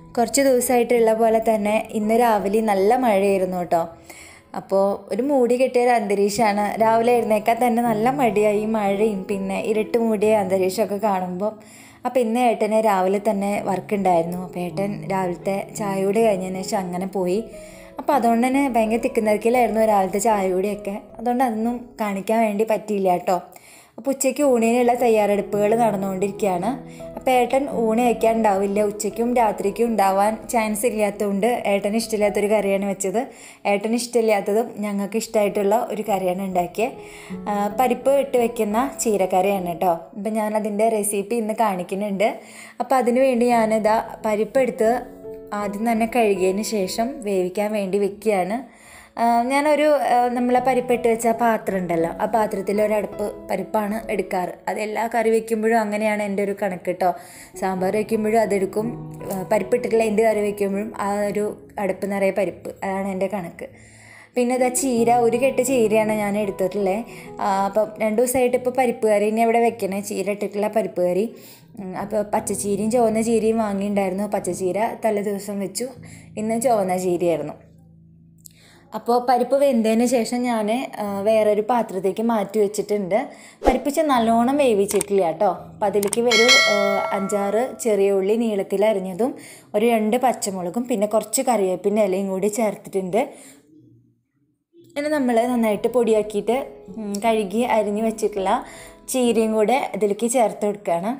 കുറച്ച് ദിവസമായിട്ടുള്ള പോലെ തന്നെ ഇന്ന് രാവിലെ നല്ല മഴയായിരുന്നു കേട്ടോ അപ്പോൾ ഒരു മൂടി കെട്ടിയ ഒരു അന്തരീക്ഷമാണ് രാവിലെ എഴുന്നേക്കാൻ തന്നെ നല്ല മടിയായി ഈ മഴയും പിന്നെ ഇരുട്ട് മൂടിയ അന്തരീക്ഷമൊക്കെ കാണുമ്പോൾ അപ്പോൾ ഇന്ന് ഏട്ടന് രാവിലെ തന്നെ വർക്ക് ഉണ്ടായിരുന്നു അപ്പോൾ ഏട്ടൻ രാവിലത്തെ ചായ കൂടി കഴിഞ്ഞതിന് ശേഷം അങ്ങനെ പോയി അപ്പോൾ അതുകൊണ്ട് തന്നെ ഭയങ്കര തിക്കുന്നിരക്കിലായിരുന്നു രാവിലത്തെ ചായ കൂടിയൊക്കെ അതുകൊണ്ട് അതൊന്നും കാണിക്കാൻ വേണ്ടി പറ്റിയില്ല കേട്ടോ അപ്പോൾ ഉച്ചയ്ക്ക് ഊണിനുള്ള തയ്യാറെടുപ്പുകൾ നടന്നുകൊണ്ടിരിക്കുകയാണ് അപ്പോൾ ഏട്ടൻ ഊണ് കഴിക്കാൻ ഉണ്ടാവില്ല ഉച്ചയ്ക്കും രാത്രിക്കും ഉണ്ടാവാൻ ചാൻസ് ഇല്ലാത്തതുകൊണ്ട് ഏട്ടന് ഇഷ്ടമില്ലാത്തൊരു കറിയാണ് വെച്ചത് ഏട്ടന് ഇഷ്ടമില്ലാത്തതും ഞങ്ങൾക്ക് ഇഷ്ടമായിട്ടുള്ള ഒരു കറിയാണ് ഉണ്ടാക്കിയത് ആ, പരിപ്പ് ഇട്ട് വെക്കുന്ന ചീരക്കറിയാണ് കേട്ടോ അപ്പം ഞാൻ അതിൻ്റെ റെസിപ്പി ഇന്ന് കാണിക്കുന്നുണ്ട് അപ്പോൾ അതിന് വേണ്ടി ഞാനിതാ പരിപ്പ് എടുത്ത് ആദ്യം തന്നെ കഴുകിയതിന് ശേഷം വേവിക്കാൻ വേണ്ടി വെക്കുകയാണ് ആ, ഞാനൊരു ആ, നമ്മളെ പരിപ്പിട്ട് വെച്ച പാത്രം ഉണ്ടല്ലോ ആ പാത്രത്തിൽ ഒരടുപ്പ് പരിപ്പാണ് എടുക്കാറ് അത് എല്ലാ കറി വെക്കുമ്പോഴും അങ്ങനെയാണ് എൻ്റെ ഒരു കണക്ക് കേട്ടോ സാമ്പാർ വെക്കുമ്പോഴും അതെടുക്കും ആ, പരിപ്പിട്ടിട്ടുള്ള എന്ത് കറി വെക്കുമ്പോഴും ആ ഒരു അടുപ്പ് നിറയെ പരിപ്പ് അതാണ് എൻ്റെ കണക്ക് പിന്നെ ഇതാ ചീര ഒരു കെട്ട് ചീരയാണ് ഞാൻ എടുത്തിട്ടുള്ളത് അപ്പം രണ്ട് ദിവസമായിട്ട് ഇപ്പോൾ പരിപ്പ് കറി ഇനി അവിടെ വെക്കണേ ചീര ഇട്ടിട്ടുള്ള പരിപ്പ് കറി ഉം, അപ്പോൾ പച്ചച്ചീരയും ചുവന്ന ചീരയും വാങ്ങിയിട്ടുണ്ടായിരുന്നു പച്ചച്ചീര തലേ ദിവസം വെച്ചു ഇന്ന് ചുവന്ന ചീരയായിരുന്നു അപ്പോൾ പരിപ്പ് വെന്തതിന് ശേഷം ഞാൻ വേറൊരു പാത്രത്തേക്ക് മാറ്റി വെച്ചിട്ടുണ്ട് പരിപ്പ് ചെ നല്ലോണം വേവിച്ചിട്ടില്ല കേട്ടോ അപ്പം അതിലേക്ക് ഒരു ആ, അഞ്ചാറ് ചെറിയ ഉള്ളി നീളത്തിൽ അരിഞ്ഞതും ഒരു രണ്ട് പച്ചമുളകും പിന്നെ കുറച്ച് കറിവേപ്പിൻ്റെ ഇലയും കൂടി ചേർത്തിട്ടുണ്ട് പിന്നെ നമ്മൾ നന്നായിട്ട് പൊടിയാക്കിയിട്ട് ഉം, കഴുകി അരിഞ്ഞ് വെച്ചിട്ടുള്ള ചീരയും കൂടെ ഇതിലേക്ക് ചേർത്ത് കൊടുക്കുകയാണ്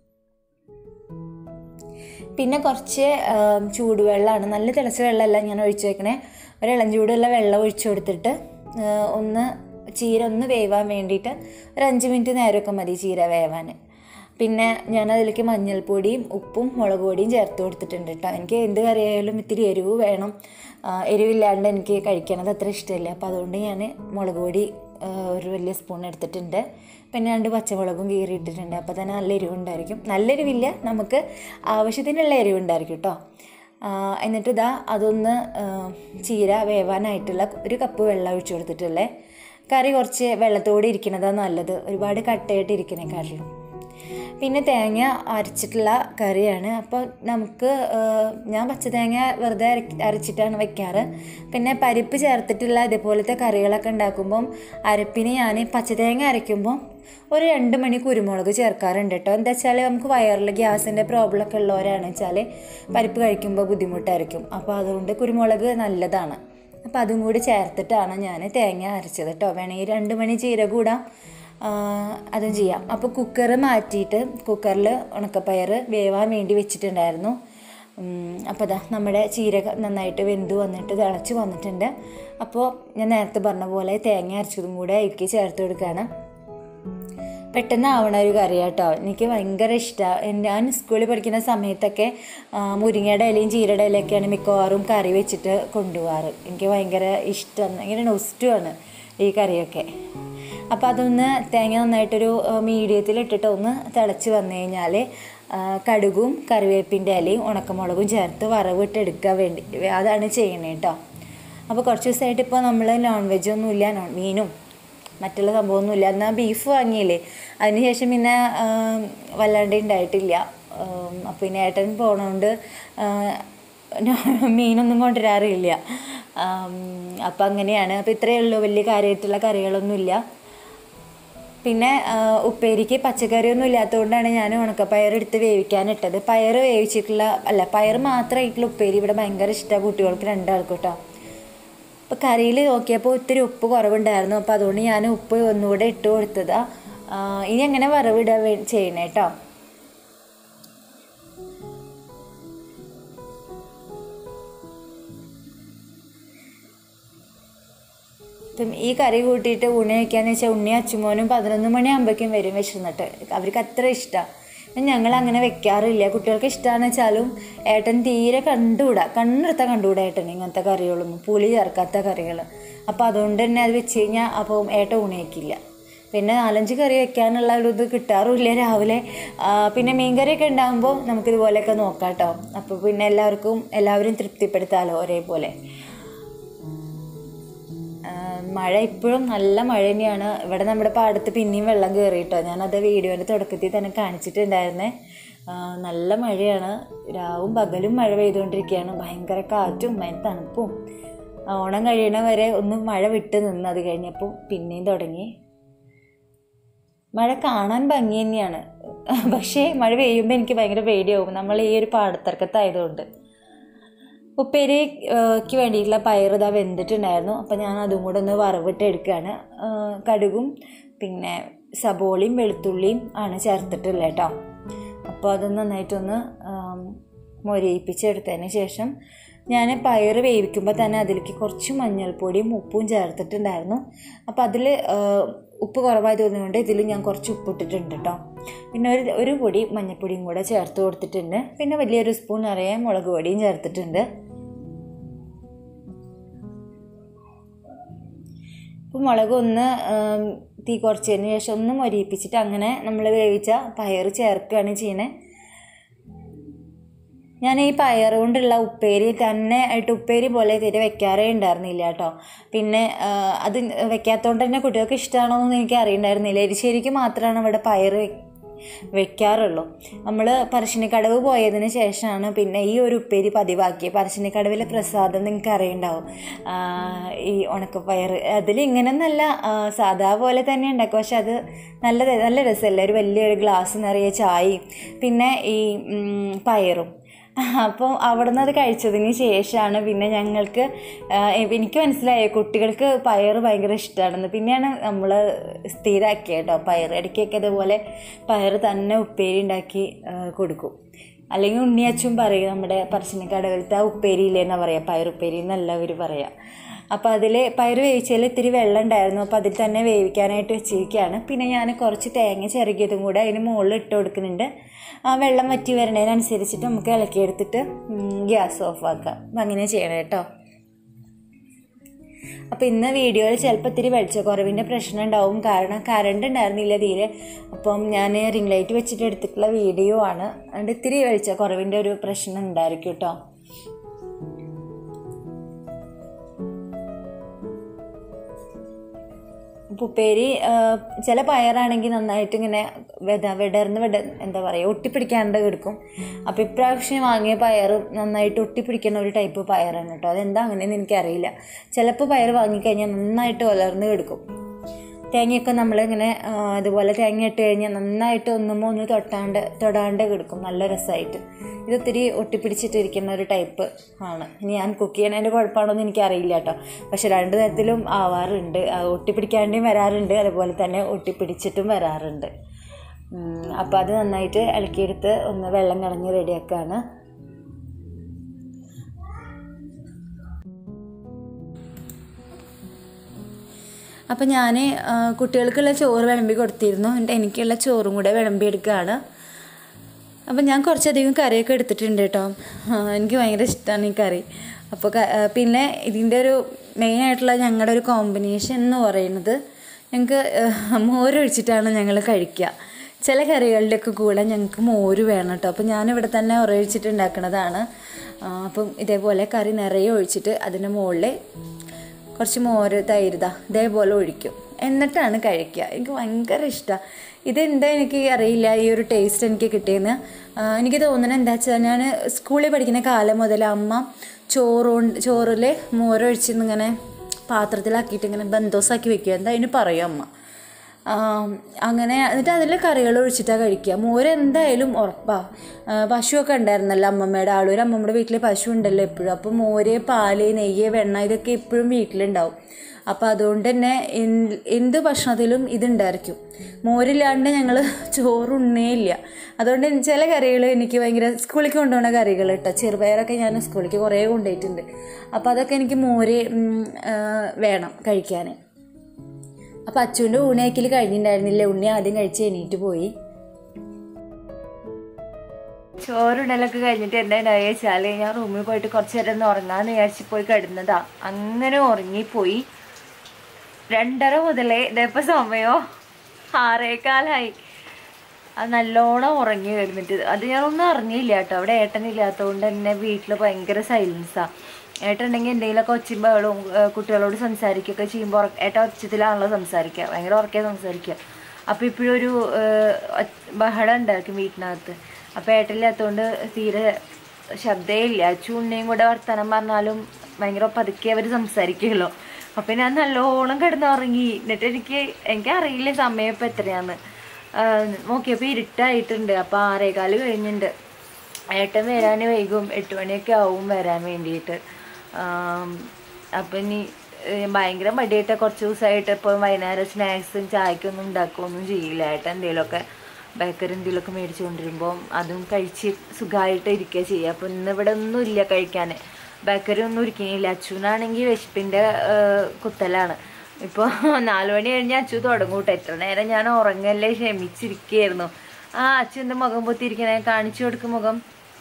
പിന്നെ കുറച്ച് ആം, ചൂടുവെള്ളമാണ് നല്ല തിളച്ച വെള്ളമല്ല ഞാൻ ഒഴിച്ചു വെക്കണേ ഒരു ഇളം ചൂടുള്ള വെള്ളം ഒഴിച്ചു കൊടുത്തിട്ട് ആ, ഒന്ന് ചീര ഒന്ന് വേവാൻ വേണ്ടിയിട്ട് ഒരു അഞ്ച് മിനിറ്റ് നേരമൊക്കെ മതി ചീര വേവാൻ പിന്നെ ഞാൻ അതിലേക്ക് മഞ്ഞൾപ്പൊടിയും ഉപ്പും മുളക് പൊടിയും ചേർത്ത് കൊടുത്തിട്ടുണ്ട് കേട്ടോ എനിക്ക് എന്ത് കറിയായാലും ഇത്തിരി എരിവ് വേണം ആ, എരിവില്ലാണ്ട് എനിക്ക് കഴിക്കണത് അത്ര ഇഷ്ടമില്ല അപ്പോൾ അതുകൊണ്ട് ഞാൻ മുളക് പൊടി ആ, ഒരു വലിയ സ്പൂൺ എടുത്തിട്ടുണ്ട് പിന്നെ രണ്ട് പച്ചമുളകും കീറി ഇട്ടിട്ടുണ്ട് അപ്പോൾ തന്നെ നല്ല എരിവുണ്ടായിരിക്കും നല്ല എരിവില്ല നമുക്ക് ആവശ്യത്തിനുള്ള എരിവുണ്ടായിരിക്കും കേട്ടോ ആ, എന്നിട്ട് ഇതാ അതൊന്ന് ആ, ചീര വേവാനായിട്ടുള്ള ഒരു കപ്പ് വെള്ളം ഒഴിച്ചു കൊടുത്തിട്ടുള്ളേ കറി കുറച്ച് വെള്ളത്തോടെ ഇരിക്കണതാണ് നല്ലത് ഒരുപാട് കട്ടയായിട്ട് ഇരിക്കണേക്കാട്ടിലും പിന്നെ തേങ്ങ അരച്ചിട്ടുള്ള കറിയാണ് അപ്പോൾ നമുക്ക് ആ, ഞാൻ പച്ചതേങ്ങ വെറുതെ അരക്ക് അരച്ചിട്ടാണ് വെക്കാറ് പിന്നെ പരിപ്പ് ചേർത്തിട്ടുള്ള ഇതേപോലത്തെ കറികളൊക്കെ ഉണ്ടാക്കുമ്പം അരപ്പിന് ഞാൻ പച്ചതേങ്ങ അരയ്ക്കുമ്പം ഒരു രണ്ട് മണി കുരുമുളക് ചേർക്കാറുണ്ട് കേട്ടോ എന്താ വെച്ചാൽ നമുക്ക് വയറിൽ ഗ്യാസിൻ്റെ പ്രോബ്ലം ഒക്കെ ഉള്ളവരാണ് വെച്ചാൽ പരിപ്പ് കഴിക്കുമ്പോൾ ബുദ്ധിമുട്ടായിരിക്കും അപ്പോൾ അതുകൊണ്ട് കുരുമുളക് നല്ലതാണ് അപ്പോൾ അതും കൂടി ചേർത്തിട്ടാണ് ഞാൻ തേങ്ങ അരച്ചത് കേട്ടോ വേണമെങ്കിൽ രണ്ട് മണി ചീര കൂടാം ആ, അതും ചെയ്യാം അപ്പോൾ കുക്കർ മാറ്റിയിട്ട് കുക്കറിൽ ഉണക്കപ്പയർ വേവാൻ വേണ്ടി വെച്ചിട്ടുണ്ടായിരുന്നു ഉം, അപ്പോൾ ദാ നമ്മുടെ ചീര നന്നായിട്ട് വെന്ത് വന്നിട്ട് തിളച്ച് വന്നിട്ടുണ്ട് അപ്പോൾ ഞാൻ നേരത്തെ പറഞ്ഞ പോലെ തേങ്ങ അരച്ചതും കൂടെ അതിലേക്ക് ചേർത്ത് കൊടുക്കുകയാണ് പെട്ടെന്ന് ആവണ ഒരു കറി കേട്ടോ എനിക്ക് ഭയങ്കര ഇഷ്ടമാണ് ഞാൻ സ്കൂളിൽ പഠിക്കുന്ന സമയത്തൊക്കെ ആ, മുരിങ്ങയുടെ ഇലയും ചീരയുടെ ഇലയൊക്കെയാണ് മിക്കവാറും കറി വെച്ചിട്ട് കൊണ്ടുപോകാറ് എനിക്ക് ഭയങ്കര ഇഷ്ടമാണ് ഭയങ്കര നൊസ്റ്റുമാണ് ഈ കറിയൊക്കെ അപ്പോൾ അതൊന്ന് തേങ്ങ നന്നായിട്ടൊരു മീഡിയത്തിൽ ഇട്ടിട്ട് ഒന്ന് തിളച്ച് വന്നു കഴിഞ്ഞാൽ ആ, കടുകും കറിവേപ്പിൻ്റെ ഇലയും ഉണക്കമുളകും ചേർത്ത് വറവിട്ടെടുക്കാൻ വേണ്ടി അതാണ് ചെയ്യണേ കേട്ടോ അപ്പോൾ കുറച്ച് ദിവസമായിട്ട് ഇപ്പോൾ നമ്മൾ നോൺ വെജ് ഒന്നും ഇല്ല നോൺ മീനും മറ്റുള്ള സംഭവമൊന്നുമില്ല എന്നാൽ ബീഫ് വാങ്ങിയില്ലേ അതിനുശേഷം പിന്നെ ആം, വല്ലാണ്ട് ഉണ്ടായിട്ടില്ല ആം, അപ്പോൾ പിന്നെ ഏട്ടൻ പോണോണ്ട് ആ, നോ- മീനൊന്നും കൊണ്ടുവരാറില്ല ആം, അപ്പം അങ്ങനെയാണ് അപ്പോൾ ഇത്രയേ ഉള്ളൂ വലിയ കാര്യമായിട്ടുള്ള കറികളൊന്നുമില്ല പിന്നെ ആ, ഉപ്പേരിക്ക് പച്ചക്കറിയൊന്നും ഇല്ലാത്തതുകൊണ്ടാണ് ഞാൻ ഉണക്കപ്പയർ എടുത്ത് വേവിക്കാനിട്ടത് പയർ വേവിച്ചിട്ടുള്ള അല്ല പയർ മാത്രമായിട്ടുള്ള ഉപ്പേരി ഇവിടെ ഭയങ്കര ഇഷ്ടമാണ് കുട്ടികൾക്ക് രണ്ടാൾക്കും കേട്ടോ അപ്പോൾ കറിയിൽ നോക്കിയപ്പോൾ ഒത്തിരി ഉപ്പ് കുറവുണ്ടായിരുന്നു അപ്പോൾ അതുകൊണ്ട് ഞാൻ ഉപ്പ് ഒന്നുകൂടെ ഇട്ട് കൊടുത്തതാ ആ, ഇനി അങ്ങനെ വറവിടുക വേ ചെയ്യണേ കേട്ടോ ഇപ്പം ഈ കറി കൂട്ടിയിട്ട് ഊണ് കഴിക്കാന്ന് വെച്ചാൽ ഉണ്ണി അച്ചുമോനും പതിനൊന്ന് മണിയാകുമ്പോഴേക്കും വരും വിശന്നിട്ട് അവർക്ക് അത്ര ഇഷ്ടമാണ് ഞങ്ങൾ അങ്ങനെ വെക്കാറില്ല കുട്ടികൾക്ക് ഇഷ്ടമാണെന്ന് വെച്ചാലും ഏട്ടൻ തീരെ കണ്ടുകൂടാ കണ്ണെടുത്താൽ കണ്ടുകൂടാ ഏട്ടൻ ഇങ്ങനത്തെ കറികളൊന്നും പുളി ചേർക്കാത്ത കറികൾ അപ്പോൾ അതുകൊണ്ട് തന്നെ അത് വെച്ച് കഴിഞ്ഞാൽ അപ്പോൾ ഏട്ടൻ ഊണ് കഴിക്കില്ല പിന്നെ നാലഞ്ച് കറി വെക്കാനുള്ള ഒരു ഇത് കിട്ടാറുമില്ല രാവിലെ ആ, പിന്നെ മീൻകറിയൊക്കെ ഉണ്ടാകുമ്പോൾ നമുക്കിതുപോലെയൊക്കെ നോക്കാം കേട്ടോ അപ്പോൾ പിന്നെ എല്ലാവർക്കും എല്ലാവരും തൃപ്തിപ്പെടുത്താമല്ലോ ഒരേപോലെ ആ, മഴ ഇപ്പോഴും നല്ല മഴ തന്നെയാണ് ഇവിടെ നമ്മുടെ പാടത്ത് പിന്നെയും വെള്ളം കയറി കേട്ടോ ഞാനത് വീഡിയോൻ്റെ തുടക്കത്തിൽ തന്നെ കാണിച്ചിട്ടുണ്ടായിരുന്നേ ആ, നല്ല മഴയാണ് രാവും പകലും മഴ പെയ്തുകൊണ്ടിരിക്കുകയാണ് ഭയങ്കര കാറ്റും ഭയങ്കര തണുപ്പും ആ, ഓണം കഴിയണ വരെ ഒന്ന് മഴ വിട്ട് നിന്ന് അത് കഴിഞ്ഞപ്പോൾ പിന്നെയും തുടങ്ങി മഴ കാണാൻ ഭംഗി തന്നെയാണ് പക്ഷേ മഴ പെയ്യുമ്പോൾ എനിക്ക് ഭയങ്കര പേടിയാവും നമ്മൾ ഈ ഒരു പാടത്തിറക്കത്തായതുകൊണ്ട് ഉപ്പേരിക്ക് വേണ്ടിയിട്ടുള്ള പയർ ഇതാ വെന്തിട്ടുണ്ടായിരുന്നു അപ്പം ഞാൻ അതും കൂടെ ഒന്ന് വറവിട്ട് എടുക്കുകയാണ് ആ, കടുകും പിന്നെ സബോളയും വെളുത്തുള്ളിയും ആണ് ചേർത്തിട്ടുള്ളത് കേട്ടോ അപ്പോൾ അത് നന്നായിട്ടൊന്ന് ആം, മൊരയിപ്പിച്ചെടുത്തതിന് ശേഷം ഞാൻ പയർ വേവിക്കുമ്പോൾ തന്നെ അതിലേക്ക് കുറച്ച് മഞ്ഞൾപ്പൊടിയും ഉപ്പും ചേർത്തിട്ടുണ്ടായിരുന്നു അപ്പോൾ അതിൽ ഉപ്പ് കുറവായി തോന്നിയുകൊണ്ട് ഇതിൽ ഞാൻ കുറച്ച് ഉപ്പ് ഇട്ടിട്ടുണ്ട് കേട്ടോ പിന്നെ ഒരു ഒരു പൊടി മഞ്ഞൾപ്പൊടിയും കൂടെ ചേർത്ത് കൊടുത്തിട്ടുണ്ട് പിന്നെ വലിയൊരു സ്പൂൺ നിറയെ മുളക് പൊടിയും ചേർത്തിട്ടുണ്ട് ഇപ്പോൾ മുളക് ഒന്ന് ആം, തീ കുറച്ചതിന് ശേഷം ഒന്ന് മൊരിയിപ്പിച്ചിട്ട് അങ്ങനെ നമ്മൾ വേവിച്ച പയർ ചേർക്കുകയാണ് ചെയ്യണേ ഞാൻ ഈ പയർ കൊണ്ടുള്ള ഉപ്പേരി തന്നെ ആയിട്ട് ഉപ്പേരി പോലെ തീരെ വെക്കാറേ ഉണ്ടായിരുന്നില്ല കേട്ടോ പിന്നെ ആ, അത് വെക്കാത്തതുകൊണ്ട് തന്നെ കുട്ടികൾക്ക് ഇഷ്ടമാണോ എന്ന് എനിക്ക് അറിയണ്ടായിരുന്നില്ല എരിശ്ശേരിക്ക് മാത്രമാണ് ഇവിടെ പയർ വെ- വെക്കാറുള്ളൂ നമ്മൾ പറശ്ശിനിക്കടവ് പോയതിന് ശേഷമാണ് പിന്നെ ഈ ഒരു ഉപ്പേരി പതിവാക്കിയത് പറശ്ശിനിക്കടവിലെ പ്രസാദം നിങ്ങൾക്ക് അറിയുണ്ടാവും ആ, ഈ ഉണക്കപ്പയർ അതിൽ ഇങ്ങനെയൊന്നല്ല ആ, സാധാ പോലെ തന്നെ ഉണ്ടാക്കും പക്ഷെ അത് നല്ല ര- നല്ല രസമല്ലേ ഒരു വലിയൊരു ഗ്ലാസ് നിറയെ ചായയും പിന്നെ ഈ ഉം, പയറും അപ്പോൾ അവിടെ നിന്ന് അത് കഴിച്ചതിന് ശേഷമാണ് പിന്നെ ഞങ്ങൾക്ക് ആ, എനിക്ക് മനസ്സിലായി കുട്ടികൾക്ക് പയർ ഭയങ്കര ഇഷ്ടമാണെന്ന് പിന്നെയാണ് നമ്മൾ സ്ഥിരമാക്കിയത് കേട്ടോ പയർ ഇടയ്ക്കൊക്കെ ഇതുപോലെ പയർ തന്നെ ഉപ്പേരി ഉണ്ടാക്കി ആ, കൊടുക്കും അല്ലെങ്കിൽ ഉണ്ണിയച്ചും പറയും നമ്മുടെ പറശ്ശിനിക്കടവിലത്തെ ആ ഉപ്പേരി ഇല്ലേന്നാ പറയുക പയറുപ്പേരി എന്നല്ല അവർ പറയാം അപ്പോൾ അതിൽ പയർ വേവിച്ചതിൽ ഇത്തിരി വെള്ളം ഉണ്ടായിരുന്നു അപ്പോൾ അതിൽ തന്നെ വേവിക്കാനായിട്ട് വെച്ചിരിക്കുകയാണ് പിന്നെ ഞാൻ കുറച്ച് തേങ്ങ ചിരകിയതും കൂടെ അതിന് മുകളിൽ ഇട്ട് കൊടുക്കുന്നുണ്ട് ആ വെള്ളം വറ്റി വരണതിനനുസരിച്ചിട്ട് നമുക്ക് ഇളക്കിയെടുത്തിട്ട് ഗ്യാസ് ഓഫ് ആക്കാം അപ്പം അങ്ങനെ ചെയ്യണം കേട്ടോ അപ്പോൾ ഇന്ന് വീഡിയോയിൽ ചിലപ്പോൾ ഇത്തിരി വെളിച്ചക്കുറവിൻ്റെ പ്രശ്നം ഉണ്ടാവും കാരണം കറണ്ട് ഉണ്ടായിരുന്നില്ല തീരെ അപ്പം ഞാൻ റിംഗ് ലൈറ്റ് വെച്ചിട്ട് എടുത്തിട്ടുള്ള വീഡിയോ ആണ് അതുകൊണ്ട് ഇത്തിരി വെളിച്ചക്കുറവിൻ്റെ ഒരു പ്രശ്നം ഉണ്ടായിരിക്കും കേട്ടോ അപ്പോൾ ഉപ്പേരി ആ, ചില പയറാണെങ്കിൽ നന്നായിട്ട് ഇങ്ങനെ വെത വിടർന്ന് വിട എന്താ പറയുക ഒട്ടിപ്പിടിക്കാണ്ട് എടുക്കും അപ്പോൾ ഇപ്രാവശ്യം വാങ്ങിയ പയർ നന്നായിട്ട് ഒട്ടിപ്പിടിക്കുന്ന ഒരു ടൈപ്പ് പയറാണ് കേട്ടോ അതെന്താ അങ്ങനെയെന്ന് എനിക്കറിയില്ല ചിലപ്പോൾ പയർ വാങ്ങിക്കഴിഞ്ഞാൽ നന്നായിട്ട് വളർന്ന് കിടക്കും തേങ്ങയൊക്കെ നമ്മളിങ്ങനെ ആ, ഇതുപോലെ തേങ്ങ ഇട്ട് കഴിഞ്ഞാൽ നന്നായിട്ട് ഒന്നുമോ ഒന്ന് തൊട്ടാണ്ട് തൊടാണ്ട് കിടക്കും നല്ല രസമായിട്ട് ഇത് ഒത്തിരി ഒട്ടിപ്പിടിച്ചിട്ടിരിക്കുന്ന ഒരു ടൈപ്പ് ആണ് ഇനി ഞാൻ കുക്ക് ചെയ്യണതിൻ്റെ കുഴപ്പമാണോ എന്ന് എനിക്കറിയില്ല കേട്ടോ പക്ഷെ രണ്ട് തരത്തിലും ആവാറുണ്ട് ആ, ഒട്ടിപ്പിടിക്കാണ്ടേയും വരാറുണ്ട് അതുപോലെ തന്നെ ഒട്ടിപ്പിടിച്ചിട്ടും വരാറുണ്ട് അപ്പോൾ അത് നന്നായിട്ട് ഇളക്കിയെടുത്ത് ഒന്ന് വെള്ളം കളഞ്ഞ് റെഡിയാക്കുകയാണ് അപ്പം ഞാൻ കുട്ടികൾക്കുള്ള ചോറ് വിളമ്പി കൊടുത്തിരുന്നു എന്നിട്ട് എനിക്കുള്ള ചോറും കൂടെ വിളമ്പി എടുക്കുകയാണ് അപ്പം ഞാൻ കുറച്ചധികം കറിയൊക്കെ എടുത്തിട്ടുണ്ട് കേട്ടോ ആ, എനിക്ക് ഭയങ്കര ഇഷ്ടമാണ് ഈ കറി അപ്പോൾ ക- ആ, പിന്നെ ഇതിൻ്റെ ഒരു മെയിനായിട്ടുള്ള ഞങ്ങളുടെ ഒരു കോമ്പിനേഷൻ എന്ന് പറയുന്നത് ഞങ്ങൾക്ക് മോരൊഴിച്ചിട്ടാണ് ഞങ്ങൾ കഴിക്കുക ചില കറികളുടെയൊക്കെ കൂടെ ഞങ്ങൾക്ക് മോര് വേണം കേട്ടോ അപ്പോൾ ഞാനിവിടെ തന്നെ ഉറയൊഴിച്ചിട്ട് ഉണ്ടാക്കുന്നതാണ് ആ, അപ്പം ഇതേപോലെ കറി നിറയെ ഒഴിച്ചിട്ട് അതിൻ്റെ മുകളിൽ കുറച്ച് മോര് തൈര് ഇതാ ഇതേപോലെ ഒഴിക്കും എന്നിട്ടാണ് കഴിക്കുക എനിക്ക് ഭയങ്കര ഇഷ്ടമാണ് ഇതെന്താ എനിക്ക് അറിയില്ല ഈ ഒരു ടേസ്റ്റ് എനിക്ക് കിട്ടിയെന്ന് ആ, എനിക്ക് തോന്നുന്നത് എന്താ വെച്ചാൽ ഞാൻ സ്കൂളിൽ പഠിക്കുന്ന കാലം മുതൽ അമ്മ ചോറുകൊണ്ട് ചോറിൽ മോരൊഴിച്ചിങ്ങനെ പാത്രത്തിലാക്കിയിട്ട് ഇങ്ങനെ ബന്തോസാക്കി വെക്കുക എന്താ അതിന് പറയും അമ്മ ആ, അങ്ങനെ എന്നിട്ട് അതിൽ കറികൾ ഒഴിച്ചിട്ടാണ് കഴിക്കുക മോര് എന്തായാലും ഉറപ്പാണ് പശുവൊക്കെ ഉണ്ടായിരുന്നല്ലോ അമ്മമ്മയുടെ ആളൂർ അമ്മമ്മയുടെ വീട്ടിൽ പശു ഉണ്ടല്ലോ എപ്പോഴും അപ്പോൾ മോര് പാല് നെയ്യ് വെണ്ണ ഇതൊക്കെ എപ്പോഴും വീട്ടിലുണ്ടാവും അപ്പോൾ അതുകൊണ്ട് തന്നെ എന്ത് എന്ത് ഭക്ഷണത്തിലും ഇതുണ്ടായിരിക്കും മോരില്ലാണ്ട് ഞങ്ങൾ ചോറുണ്ണേ ഇല്ല അതുകൊണ്ട് ചില കറികൾ എനിക്ക് ഭയങ്കര സ്കൂളിലേക്ക് കൊണ്ടുപോകുന്ന കറികൾ കേട്ടോ ചെറുപയറൊക്കെ ഞാൻ സ്കൂളിലേക്ക് കുറേ കൊണ്ടുപോയിട്ടുണ്ട് അപ്പോൾ അതൊക്കെ എനിക്ക് മോര് ഉം, ആ, വേണം കഴിക്കാൻ അപ്പം അച്ചുവിൻ്റെ ഊണയക്കൽ കഴിഞ്ഞിട്ടുണ്ടായിരുന്നില്ല ഉണ്ണി ആദ്യം കഴിച്ച് എണീറ്റ് പോയി ചോറുണ്ടലൊക്കെ കഴിഞ്ഞിട്ട് എന്തായി വെച്ചാൽ ഞാൻ റൂമിൽ പോയിട്ട് കുറച്ച് നേരം ഒന്ന് ഉറങ്ങാന്ന് വിചാരിച്ച് പോയി കിടന്നതാ അങ്ങനെ ഉറങ്ങിപ്പോയി രണ്ടര മുതലേ ഇതേപ്പോ സമയോ ആറേക്കാലായി അത് നല്ലോണം ഉറങ്ങി കിടന്നിട്ട് അത് ഞാനൊന്നും അറിഞ്ഞില്ല കേട്ടോ അവിടെ ഏട്ടനില്ലാത്തതുകൊണ്ട് തന്നെ വീട്ടിൽ ഭയങ്കര സൈലൻസാണ് ഏട്ടനുണ്ടെങ്കിൽ എന്തെങ്കിലുമൊക്കെ ഒച്ചുമ്പോഴും കുട്ടികളോട് സംസാരിക്കുകയൊക്കെ ചെയ്യുമ്പോൾ ഏട്ട ഒച്ചത്തിലാണല്ലോ സംസാരിക്കുക ഭയങ്കര ഉറക്കെ സംസാരിക്കുക അപ്പോൾ ഇപ്പോഴൊരു ഏഹ്, ഒച്ച- ബഹളം ഉണ്ടാക്കും വീട്ടിനകത്ത് അപ്പോൾ ഏട്ടനില്ലാത്തതുകൊണ്ട് തീരെ ശബ്ദമേ ഇല്ല അച്ചു ഉണ്ണിയും കൂടെ വർത്തമാനം പറഞ്ഞാലും ഭയങ്കര പതുക്കെ അവർ സംസാരിക്കുമല്ലോ അപ്പം ഞാൻ നല്ലോണം കിടന്നുറങ്ങി എന്നിട്ട് എനിക്ക് എനിക്കറിയില്ല സമയം ഇപ്പം എത്രയാന്ന് ആഹ് നോക്കിയപ്പോൾ ഇരുട്ടായിട്ടുണ്ട് അപ്പോൾ ആറേകാല് കഴിഞ്ഞിട്ടുണ്ട് ഏട്ടൻ വരാൻ വൈകും എട്ട് മണിയൊക്കെ ആവും വരാൻ വേണ്ടിയിട്ട് അപ്പം ഇനി ഏഹ് ഭയങ്കര മടിയായിട്ട് കുറച്ച് ദിവസമായിട്ട് ഇപ്പോൾ വൈകുന്നേരം സ്നാക്സും ചായക്കൊന്നും ഉണ്ടാക്കുകയൊന്നും ചെയ്യില്ല ഏട്ടൻ എന്തെങ്കിലുമൊക്കെ ബേക്കറി എന്തെങ്കിലുമൊക്കെ മേടിച്ചു കൊണ്ടിരുമ്പോൾ അതും കഴിച്ച് സുഖമായിട്ട് ഇരിക്കുക ചെയ്യുക അപ്പോൾ ഇന്ന് ഇവിടെ ഒന്നും ഇല്ല കഴിക്കാൻ ബേക്കറി ഒന്നും ഇരിക്കുന്നില്ല അച്ഛനാണെങ്കിൽ വിശപ്പിൻ്റെ കുത്തലാണ് ഇപ്പോൾ നാല് മണി കഴിഞ്ഞ് അച്ചു തുടങ്ങും കേട്ടോ എത്ര നേരം ഞാൻ ഉറങ്ങല്ലേ ക്ഷമിച്ചിരിക്കുകയായിരുന്നു ആ അച്ഛൻ്റെ മുഖം പൊത്തിരിക്കണേ കാണിച്ചു കൊടുക്കും മുഖം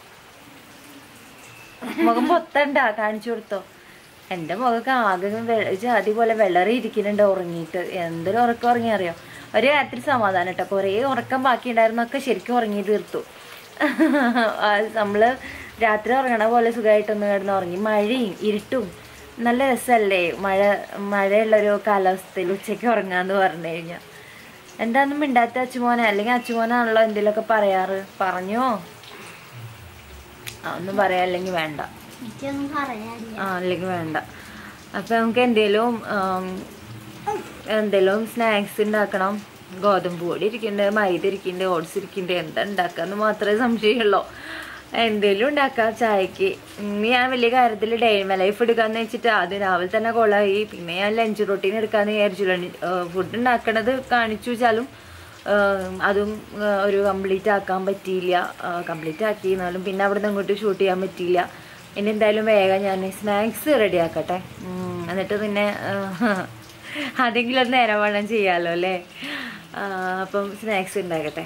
മുഖം പൊത്തണ്ട കാണിച്ചു കൊടുത്തോ എൻ്റെ മുഖമൊക്കെ ആകെ വെ- ജാതി പോലെ വെള്ളറി ഇരിക്കുന്നുണ്ട് ഉറങ്ങിയിട്ട് എന്തൊരു ഉറക്കം ഉറങ്ങി അറിയോ ഒരു രാത്രി സമാധാനം കേട്ടോ കുറേ ഉറക്കം ബാക്കി ഉണ്ടായിരുന്നൊക്കെ ശരിക്കും ഉറങ്ങി തീർത്തു ആ, നമ്മള് രാത്രി ഉറങ്ങണ പോലെ സുഖമായിട്ടൊന്ന് കിടന്ന് ഉറങ്ങി മഴയും ഇരുട്ടും നല്ല രസമല്ലേ മഴ മഴയുള്ളൊരു കാലാവസ്ഥയിൽ ഉച്ചയ്ക്ക് ഉറങ്ങാന്ന് പറഞ്ഞു കഴിഞ്ഞാൽ എന്താന്നും മിണ്ടാത്ത അച്ചുമോനെ അല്ലെങ്കിൽ അച്ചുമോനാണല്ലോ എന്തെങ്കിലുമൊക്കെ പറയാറ് പറഞ്ഞോ ആ ഒന്നും പറയാ അല്ലെങ്കിൽ വേണ്ട എനിക്കൊന്നും പറയാനില്ല ആ അല്ലെങ്കിൽ വേണ്ട അപ്പം നമുക്ക് എന്തേലും ആം, എന്തേലും സ്നാക്സ് ഉണ്ടാക്കണം ഗോതമ്പ് പൊടി ഇരിക്കുന്നുണ്ട് മൈദ ഇരിക്കുന്നുണ്ട് ഓട്സ് ഇരിക്കുന്നുണ്ട് എന്താ ഉണ്ടാക്കാന്ന് മാത്രമേ സംശയമുള്ളൂ എന്തേലും ഉണ്ടാക്കാം ചായക്ക് ഇന്ന് ഞാൻ വലിയ കാര്യത്തിൽ ഡെയിമ ലൈഫ് എടുക്കാന്ന് വെച്ചിട്ട് ആദ്യം രാവിലെ തന്നെ കൊളായി പിന്നെ ഞാൻ ലഞ്ച് റൊട്ടീൻ എടുക്കാന്ന് വിചാരിച്ചു ഫുഡ് ഉണ്ടാക്കണത് കാണിച്ചു വെച്ചാലും ആഹ് അതും ആഹ് ഒരു കംപ്ലീറ്റ് ആക്കാൻ പറ്റിയില്ല കംപ്ലീറ്റ് ആക്കി എന്നാലും പിന്നെ അവിടെ നിന്ന് അങ്ങോട്ട് ഷൂട്ട് ചെയ്യാൻ പറ്റിയില്ല ഇനി എന്തായാലും വേഗം ഞാൻ സ്നാക്സ് റെഡി ആക്കട്ടെ ഉം, എന്നിട്ട് പിന്നെ ആഹ്, അതെങ്കിലും ഒരു നേരം വേണം ചെയ്യാമല്ലോ അല്ലേ ആഹ്, അപ്പം സ്നാക്സ് ഉണ്ടാക്കട്ടെ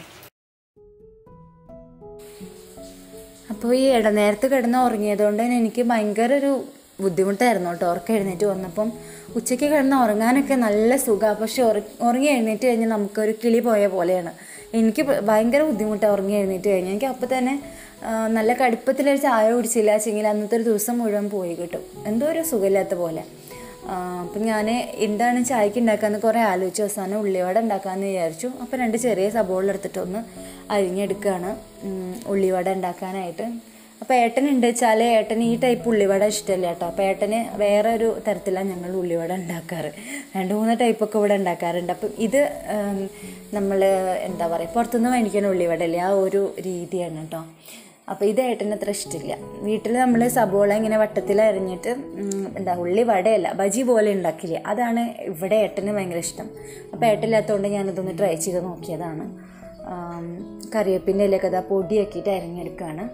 അപ്പോൾ ഈ ഇടനേരത്ത് കിടന്ന് ഉറങ്ങിയതുകൊണ്ട് തന്നെ എനിക്ക് ഭയങ്കര ഒരു ബുദ്ധിമുട്ടായിരുന്നു കേട്ടോ ഉറക്കം എഴുന്നേറ്റ് വന്നപ്പം ഉച്ചയ്ക്ക് കിടന്ന് ഉറങ്ങാനൊക്കെ നല്ല സുഖമാണ് പക്ഷെ ഉറ- ഉറങ്ങി എഴുന്നേറ്റ് കഴിഞ്ഞാൽ നമുക്കൊരു കിളി പോയ പോലെയാണ് എനിക്ക് ഭ- ഭയങ്കര ബുദ്ധിമുട്ടാണ് ഉറങ്ങി എഴുന്നേറ്റ് കഴിഞ്ഞാൽ എനിക്ക് അപ്പം തന്നെ ആ, നല്ല കടുപ്പത്തിലൊരു ചായ കുടിച്ചില്ല വെച്ചെങ്കിൽ അന്നത്തെ ഒരു ദിവസം മുഴുവൻ പോയി കിട്ടും എന്തോ ഒരു സുഖമില്ലാത്ത പോലെ അപ്പം ഞാൻ എന്താണ് ചായക്ക് ഉണ്ടാക്കാന്ന് കുറേ ആലോചിച്ചു അവസാനം ഉള്ളിവട ഉണ്ടാക്കാമെന്ന് വിചാരിച്ചു അപ്പം രണ്ട് ചെറിയ സബോള എടുത്തിട്ട് ഒന്ന് അരിഞ്ഞെടുക്കുകയാണ് ഉം, ഉള്ളിവട ഉണ്ടാക്കാനായിട്ട് അപ്പോൾ ഏട്ടൻ ഉണ്ട് വെച്ചാൽ ഏട്ടന് ഈ ടൈപ്പ് ഉള്ളിവട ഇഷ്ടമല്ല കേട്ടോ അപ്പോൾ ഏട്ടന് വേറെ ഒരു തരത്തിലാണ് ഞങ്ങൾ ഉള്ളിവട ഉണ്ടാക്കാറ് രണ്ട് മൂന്ന് ടൈപ്പൊക്കെ ഇവിടെ ഉണ്ടാക്കാറുണ്ട് അപ്പം ഇത് നമ്മൾ എന്താ പറയുക പുറത്തുനിന്ന് മേടിക്കുന്ന ഉള്ളിവട അല്ലേ ആ ഒരു രീതിയാണ് കേട്ടോ അപ്പോൾ ഇത് ഏട്ടന് അത്ര ഇഷ്ടമില്ല വീട്ടിൽ നമ്മൾ സബോള ഇങ്ങനെ വട്ടത്തിൽ അരിഞ്ഞിട്ട് ഉം, എന്താ ഉള്ളി വടയല്ല ബജി പോലെ ഉണ്ടാക്കില്ലേ അതാണ് ഇവിടെ ഏട്ടന് ഭയങ്കര ഇഷ്ടം അപ്പോൾ ഏട്ടനില്ലാത്തതുകൊണ്ട് ഞാനിതൊന്ന് ട്രൈ ചെയ്ത് നോക്കിയതാണ് ആം, കറിവേപ്പിൻ്റെ ഇലയൊക്കെ അതാ പൊടിയാക്കിയിട്ട് അരിഞ്ഞെടുക്കുകയാണ്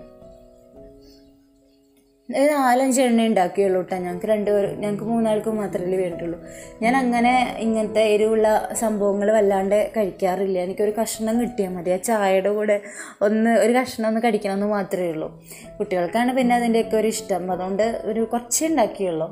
ഒരു നാലഞ്ച് എണ്ണ ഉണ്ടാക്കിയുള്ളൂ കേട്ടോ ഞങ്ങൾക്ക് രണ്ടുപേർ ഞങ്ങൾക്ക് മൂന്നാൾക്ക് മാത്രമല്ലേ വേണ്ടുള്ളൂ ഞാൻ അങ്ങനെ ഇങ്ങനത്തെ എരിവുള്ള സംഭവങ്ങൾ വല്ലാണ്ട് കഴിക്കാറില്ല എനിക്കൊരു കഷ്ണം കിട്ടിയാൽ മതി ആ ചായയുടെ കൂടെ ഒന്ന് ഒരു കഷ്ണം ഒന്ന് കടിക്കണമെന്ന് മാത്രമേ ഉള്ളൂ കുട്ടികൾക്കാണ് പിന്നെ അതിൻ്റെയൊക്കെ ഒരു ഇഷ്ടം അതുകൊണ്ട് ഒരു കുറച്ചേ ഉണ്ടാക്കിയുള്ളൂ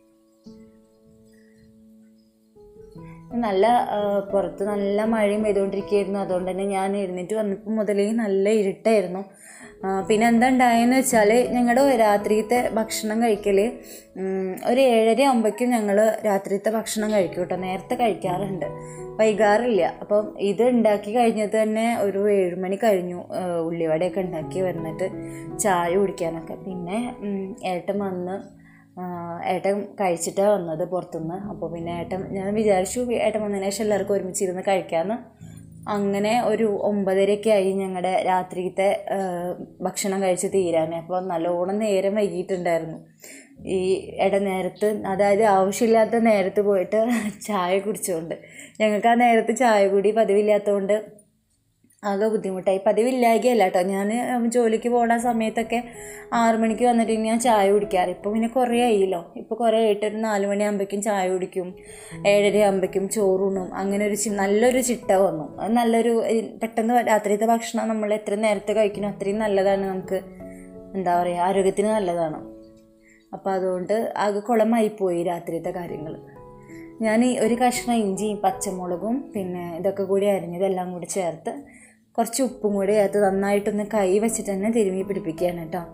നല്ല ആ, പുറത്ത് നല്ല മഴയും പെയ്തുകൊണ്ടിരിക്കുകയായിരുന്നു അതുകൊണ്ട് തന്നെ ഞാൻ എഴുന്നേറ്റ് വന്നപ്പോൾ മുതലേ നല്ല ഇരുട്ടായിരുന്നു ആ, പിന്നെ എന്താ ഉണ്ടായെന്ന് വെച്ചാൽ ഞങ്ങളുടെ രാത്രിയത്തെ ഭക്ഷണം കഴിക്കൽ ഉം, ഒരു ഏഴര ആകുമ്പോഴേക്കും ഞങ്ങൾ രാത്രിയത്തെ ഭക്ഷണം കഴിക്കും കേട്ടോ നേരത്തെ കഴിക്കാറുണ്ട് വൈകാറില്ല അപ്പം ഇത് ഉണ്ടാക്കി കഴിഞ്ഞത് തന്നെ ഒരു ഏഴുമണി കഴിഞ്ഞു ആ, ഉള്ളിവടയൊക്കെ ഉണ്ടാക്കി വന്നിട്ട് ചായ കുടിക്കാനൊക്കെ പിന്നെ ഉം, ഏട്ടൻ വന്ന് ആഹ് ഏട്ടൻ കഴിച്ചിട്ടാണ് വന്നത് പുറത്തുനിന്ന് അപ്പോൾ പിന്നെ ഏട്ടൻ ഞാൻ വിചാരിച്ചു ഏട്ടൻ വന്നതിന് ശേഷം എല്ലാവർക്കും ഒരുമിച്ചിരുന്ന് കഴിക്കാമെന്ന് അങ്ങനെ ഒരു ഒമ്പതരയൊക്കെ ആയി ഞങ്ങളുടെ രാത്രിത്തെ ആഹ് ഭക്ഷണം കഴിച്ച് തീരാൻ അപ്പോൾ നല്ലോണം നേരം വൈകിയിട്ടുണ്ടായിരുന്നു ഈ ഇടനേരത്ത് അതായത് ആവശ്യമില്ലാത്ത നേരത്ത് പോയിട്ട് ചായ കുടിച്ചുകൊണ്ട് ഞങ്ങൾക്ക് ആ നേരത്ത് ചായ കൂടി പതിവില്ലാത്തതുകൊണ്ട് ആകെ ബുദ്ധിമുട്ടായി പതിവില്ലായ്കയല്ല കേട്ടോ ഞാൻ ജോലിക്ക് പോണ സമയത്തൊക്കെ ആറു മണിക്ക് വന്നിട്ട് ഞാൻ ചായ കുടിക്കാറ് ഇപ്പോൾ പിന്നെ കുറേ ആയില്ലോ ഇപ്പോൾ കുറേ ആയിട്ട് ഒരു നാല് മണിയാകുമ്പോഴേക്കും ചായ കുടിക്കും ഏഴര ആകുമ്പോഴേക്കും ചോറുണ്ണും അങ്ങനെ ഒരു ചി- നല്ലൊരു ചിട്ട വന്നു അത് നല്ലൊരു ഈ പെട്ടെന്ന് രാത്രിയത്തെ ഭക്ഷണം നമ്മൾ എത്ര നേരത്തെ കഴിക്കണോ അത്രയും നല്ലതാണ് നമുക്ക് എന്താ പറയുക ആരോഗ്യത്തിന് നല്ലതാണ് അപ്പോൾ അതുകൊണ്ട് ആകെ കുളമായി പോയി രാത്രിയത്തെ കാര്യങ്ങൾ ഞാൻ ഈ ഒരു കഷ്ണം ഇഞ്ചിയും പച്ചമുളകും പിന്നെ ഇതൊക്കെ കൂടി അരിഞ്ഞതെല്ലാം കൂടി ചേർത്ത് കുറച്ച് ഉപ്പും കൂടി ചേർത്ത് നന്നായിട്ടൊന്ന് കൈ വെച്ചിട്ട് തന്നെ തിരുമ്മി പിടിപ്പിക്കുകയാണ് കേട്ടോ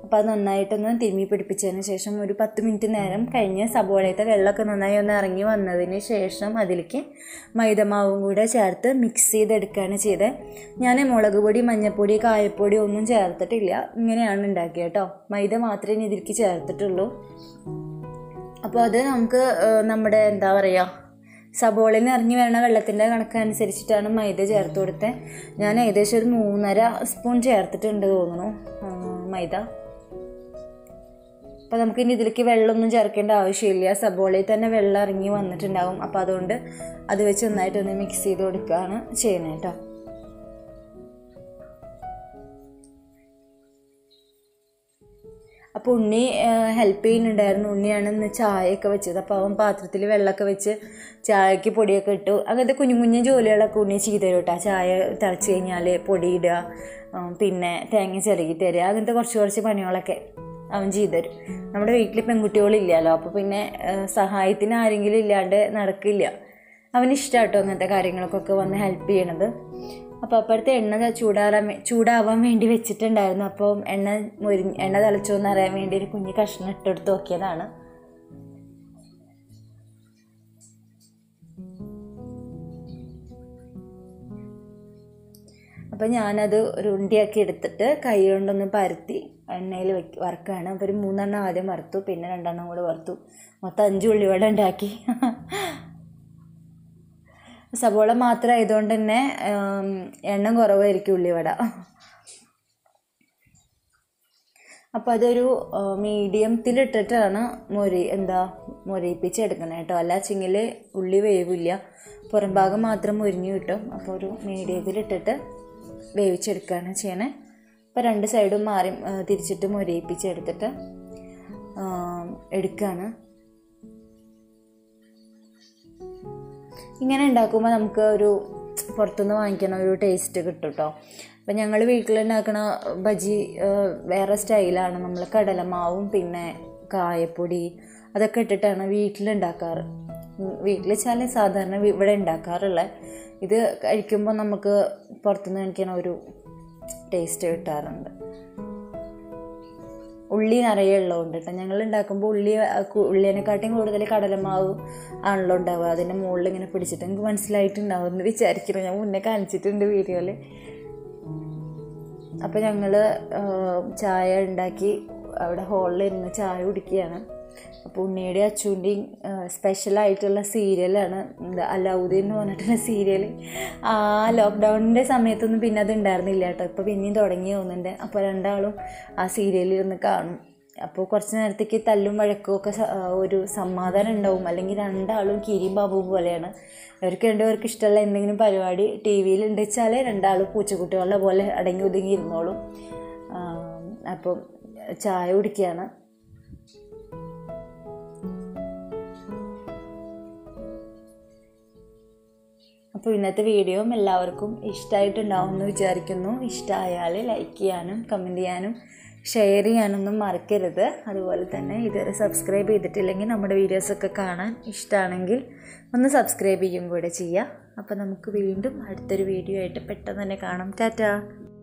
അപ്പോൾ അത് നന്നായിട്ടൊന്ന് തിരുമ്മി പിടിപ്പിച്ചതിന് ശേഷം ഒരു പത്ത് മിനിറ്റ് നേരം കഴിഞ്ഞ് സബോളയത്തെ വെള്ളമൊക്കെ നന്നായി ഒന്ന് ഇറങ്ങി വന്നതിന് ശേഷം അതിലേക്ക് മൈദമാവും കൂടെ ചേർത്ത് മിക്സ് ചെയ്തെടുക്കുകയാണ് ചെയ്തത് ഞാൻ മുളക് പൊടി മഞ്ഞൾപ്പൊടി കായപ്പൊടി ഒന്നും ചേർത്തിട്ടില്ല ഇങ്ങനെയാണ് ഉണ്ടാക്കിയത് കേട്ടോ മൈദ മാത്രമേ ഇനി ഇതിലേക്ക് ചേർത്തിട്ടുള്ളൂ അപ്പോൾ അത് നമുക്ക് ഏഹ്, നമ്മുടെ എന്താ പറയുക സബോളയിൽ നിന്ന് ഇറങ്ങി വരുന്ന വെള്ളത്തിൻ്റെ കണക്കനുസരിച്ചിട്ടാണ് മൈദ ചേർത്ത് കൊടുത്തത് ഞാൻ ഏകദേശം ഒരു മൂന്നര സ്പൂൺ ചേർത്തിട്ടുണ്ട് തോന്നുന്നു ആ, മൈദ അപ്പോൾ നമുക്ക് ഇനി ഇതിലേക്ക് വെള്ളമൊന്നും ചേർക്കേണ്ട ആവശ്യമില്ല സബോളയിൽ തന്നെ വെള്ളം ഇറങ്ങി വന്നിട്ടുണ്ടാവും അപ്പോൾ അതുകൊണ്ട് അത് വെച്ച് നന്നായിട്ടൊന്ന് മിക്സ് ചെയ്ത് കൊടുക്കുകയാണ് ചെയ്യുന്നത് കേട്ടോ അപ്പോൾ ഉണ്ണി ഹെൽപ്പ് ചെയ്യുന്നുണ്ടായിരുന്നു ഉണ്ണിയാണ് ഇന്ന് ചായയൊക്കെ വെച്ചത് അപ്പോൾ അവൻ പാത്രത്തിൽ വെള്ളമൊക്കെ വെച്ച് ചായക്ക് പൊടിയൊക്കെ ഇട്ടു അങ്ങനത്തെ കുഞ്ഞു കുഞ്ഞു ജോലികളൊക്കെ ഉണ്ണി ചെയ്തു തരും കേട്ടോ ചായ തിളച്ച് കഴിഞ്ഞാൽ പൊടി ഇടുക ഉം, പിന്നെ തേങ്ങ ചിരകി തരിക അങ്ങനത്തെ കുറച്ച് കുറച്ച് പണികളൊക്കെ അവൻ ചെയ്തു തരും നമ്മുടെ വീട്ടിൽ പെൺകുട്ടികളില്ലല്ലോ അപ്പോൾ പിന്നെ ഏഹ്, സഹായത്തിന് ആരെങ്കിലും ഇല്ലാണ്ട് നടക്കില്ല അവന് ഇഷ്ടമാട്ടോ അങ്ങനത്തെ കാര്യങ്ങൾക്കൊക്കെ വന്ന് ഹെൽപ്പ് ചെയ്യണത് അപ്പോൾ അപ്പോഴത്തെ എണ്ണ ചൂടാറാൻ വേ- ചൂടാവാൻ വേണ്ടി വെച്ചിട്ടുണ്ടായിരുന്നു അപ്പോൾ എണ്ണ മൊരി എണ്ണ തിളച്ചോന്ന് അറിയാൻ വേണ്ടി ഒരു കുഞ്ഞ് കഷ്ണം ഇട്ടെടുത്ത് നോക്കിയതാണ് അപ്പോൾ ഞാനത് ഒരു ഉണ്ടിയാക്കി എടുത്തിട്ട് കൈ കൊണ്ടൊന്ന് പരത്തി എണ്ണയിൽ വെക്ക് വറുക്കുകയാണ് അപ്പോൾ ഒരു മൂന്നെണ്ണം ആദ്യം വറുത്തു പിന്നെ രണ്ടെണ്ണം കൂടെ വറുത്തു മൊത്തം അഞ്ച് ഉള്ളിവട ഉണ്ടാക്കി സബോള മാത്രം ആയതുകൊണ്ട് തന്നെ ഉം, എണ്ണം കുറവായിരിക്കും ഉള്ളിവട അപ്പോൾ അതൊരു മീഡിയത്തിലിട്ടിട്ടാണ് മൊരി എന്താ മൊരിപ്പിച്ചെടുക്കണേ കേട്ടോ അല്ല ചിങ്ങിൽ ഉള്ളി വേവില്ല പുറം ഭാഗം മാത്രം മുരിഞ്ഞു കിട്ടും അപ്പോൾ ഒരു മീഡിയത്തിലിട്ടിട്ട് വേവിച്ചെടുക്കുകയാണ് ചെയ്യണേ അപ്പോൾ രണ്ട് സൈഡും മാറി ആ, തിരിച്ചിട്ട് മൊരിയിപ്പിച്ചെടുത്തിട്ട് ആ, എടുക്കുകയാണ് ഇങ്ങനെ ഉണ്ടാക്കുമ്പോൾ നമുക്ക് ഒരു പുറത്തുനിന്ന് വാങ്ങിക്കണ ഒരു ടേസ്റ്റ് കിട്ടും കേട്ടോ അപ്പം ഞങ്ങൾ വീട്ടിലുണ്ടാക്കണ ബജി ആ, വേറെ സ്റ്റൈലാണ് നമ്മൾ കടലമാവും പിന്നെ കായപ്പൊടി അതൊക്കെ ഇട്ടിട്ടാണ് വീട്ടിലുണ്ടാക്കാറ് വീട്ടിൽ വെച്ചാൽ സാധാരണ വി- ഇവിടെ ഉണ്ടാക്കാറുള്ളത് ഇത് കഴിക്കുമ്പോൾ നമുക്ക് പുറത്തുനിന്ന് കഴിക്കണ ഒരു ടേസ്റ്റ് കിട്ടാറുണ്ട് ഉള്ളി നിറയെ ഉള്ളതുകൊണ്ട് കേട്ടോ ഞങ്ങൾ ഉണ്ടാക്കുമ്പോൾ ഉള്ളി ആ, കു- ഉള്ളിനെക്കാട്ടിയും കൂടുതൽ കടലമാവ് ആണല്ലോ ഉണ്ടാവുക അതിൻ്റെ മുകളിൽ ഇങ്ങനെ പിടിച്ചിട്ട് എനിക്ക് മനസ്സിലായിട്ടുണ്ടാവും എന്ന് വിചാരിക്കുന്നു ഞാൻ മുന്നേ കാണിച്ചിട്ടുണ്ട് വീഡിയോയിൽ അപ്പോൾ ഞങ്ങൾ ചായ ഉണ്ടാക്കി അവിടെ ഹോളിൽ ഇരുന്ന് ചായ കുടിക്കുകയാണ് അപ്പോൾ ഉണ്ണിയുടെ അച്ചുവിൻ്റെയും സ്പെഷ്യലായിട്ടുള്ള സീരിയലാണ് എന്താ അലാവുദ്ദീൻ എന്ന് പറഞ്ഞിട്ടുള്ള സീരിയൽ ആ ലോക്ക്ഡൗണിൻ്റെ സമയത്തൊന്നും പിന്നെ അത് ഉണ്ടായിരുന്നില്ല കേട്ടോ ഇപ്പോൾ പിന്നെയും തുടങ്ങി തോന്നുന്നുണ്ട് അപ്പോൾ രണ്ടാളും ആ സീരിയലിൽ ഇരുന്ന് കാണും അപ്പോൾ കുറച്ച് നേരത്തേക്ക് തല്ലും വഴക്കും ഒക്കെ സ- ആ, ഒരു സമാധാനം ഉണ്ടാവും അല്ലെങ്കിൽ രണ്ടാളും കീരിയും ബാബുവും പോലെയാണ് അവർക്ക് രണ്ടുപേർക്ക് ഇഷ്ടമുള്ള എന്തെങ്കിലും പരിപാടി ടി വിയിൽ ഉണ്ട് വെച്ചാൽ രണ്ടാളും പൂച്ചക്കുട്ടികളുടെ പോലെ അടങ്ങി ഒതുങ്ങി ഇരുന്നോളും ആ, അപ്പം ചായ കുടിക്കുകയാണ് അപ്പോൾ ഇന്നത്തെ വീഡിയോയും എല്ലാവർക്കും ഇഷ്ടമായിട്ടുണ്ടാവും എന്ന് വിചാരിക്കുന്നു ഇഷ്ടമായാൽ ലൈക്ക് ചെയ്യാനും കമൻറ്റ് ചെയ്യാനും ഷെയർ ചെയ്യാനൊന്നും മറക്കരുത് അതുപോലെ തന്നെ ഇതുവരെ സബ്സ്ക്രൈബ് ചെയ്തിട്ടില്ലെങ്കിൽ നമ്മുടെ വീഡിയോസൊക്കെ കാണാൻ ഇഷ്ടമാണെങ്കിൽ ഒന്ന് സബ്സ്ക്രൈബ് ചെയ്യും കൂടെ ചെയ്യുക അപ്പോൾ നമുക്ക് വീണ്ടും അടുത്തൊരു വീഡിയോ ആയിട്ട് പെട്ടെന്ന് തന്നെ കാണാം ടാറ്റാ